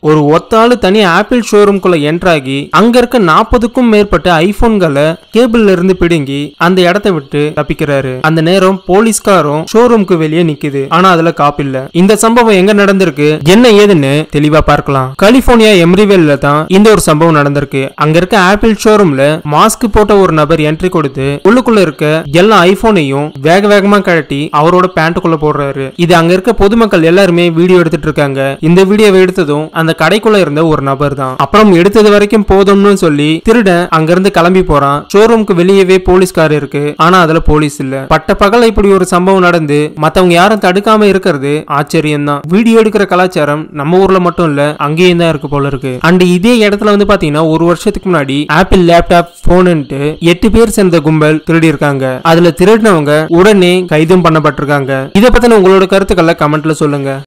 ஒரு ஒத்தாளு தனி ஆப்பிள் ஷோரூம்குள்ள என்ட்ராகி அங்க இருக்க நாற்பதுக்கும் மேற்பட்ட ஐபோன்களை கேபிள்ல இருந்து பிடுங்கி அந்த இடத்த விட்டு தப்பிக்கிறாரு அந்த நேரம் போலீஸ்காரும் ஷோரூம்க்கு வெளியே நிக்குது ஆனா அதுல காப்பு இல்ல இந்த சம்பவம் எங்க நடந்திருக்கு என்ன ஏதுன்னு தெளிவா பார்க்கலாம் கலிபோர்னியா எம்ரிவேல்ல தான் இந்த ஒரு சம்பவம் நடந்திருக்கு அங்க இருக்க ஆப்பிள் ஷோரூம்ல மாஸ்க் போட்ட ஒரு நபர் என்ட்ரி கொடுத்து உள்ளுக்குள்ள இருக்க எல்லா ஐபோனையும் வேக வேகமா கழட்டி அவரோட பேண்ட்டுக்குள்ள போடுறாரு இது அங்க இருக்க பொதுமக்கள் எல்லாருமே வீடியோ எடுத்துட்டு இருக்காங்க இந்த வீடியோவை எடுத்ததும் அந்த கடைக்குள்ள இருந்த ஒரு நபர் தான் அப்புறம் எடுத்தது வரைக்கும் போதும்னு சொல்லி திருடன் அங்க இருந்து கிளம்பி போறான் ஷோரூம்க்கு வெளியவே போலீஸ் கார் இருக்கு ஆனா அதுல போலீஸ் இல்ல பட்ட பகல இப்படி ஒரு சம்பவம் நடந்து மத்தவங்க யாரும் தடுக்காம இருக்கிறது ஆச்சரியம் தான் வீடியோ எடுக்கிற கலாச்சாரம் நம்ம ஊர்ல மட்டும் இல்ல அங்கேயும் தான் இருக்கு போல இருக்கு அண்ட் இதே இடத்துல வந்து பாத்தீங்கன்னா ஒரு வருஷத்துக்கு முன்னாடி ஆப்பிள் லேப்டாப் போனுன்ட்டு எட்டு பேர் சேர்ந்த கும்பல் திருடி இருக்காங்க அதுல திருடினவங்க உடனே கைதும் பண்ணப்பட்டிருக்காங்க இதை பத்தின உங்களோட கருத்துக்களை கமெண்ட்ல சொல்லுங்க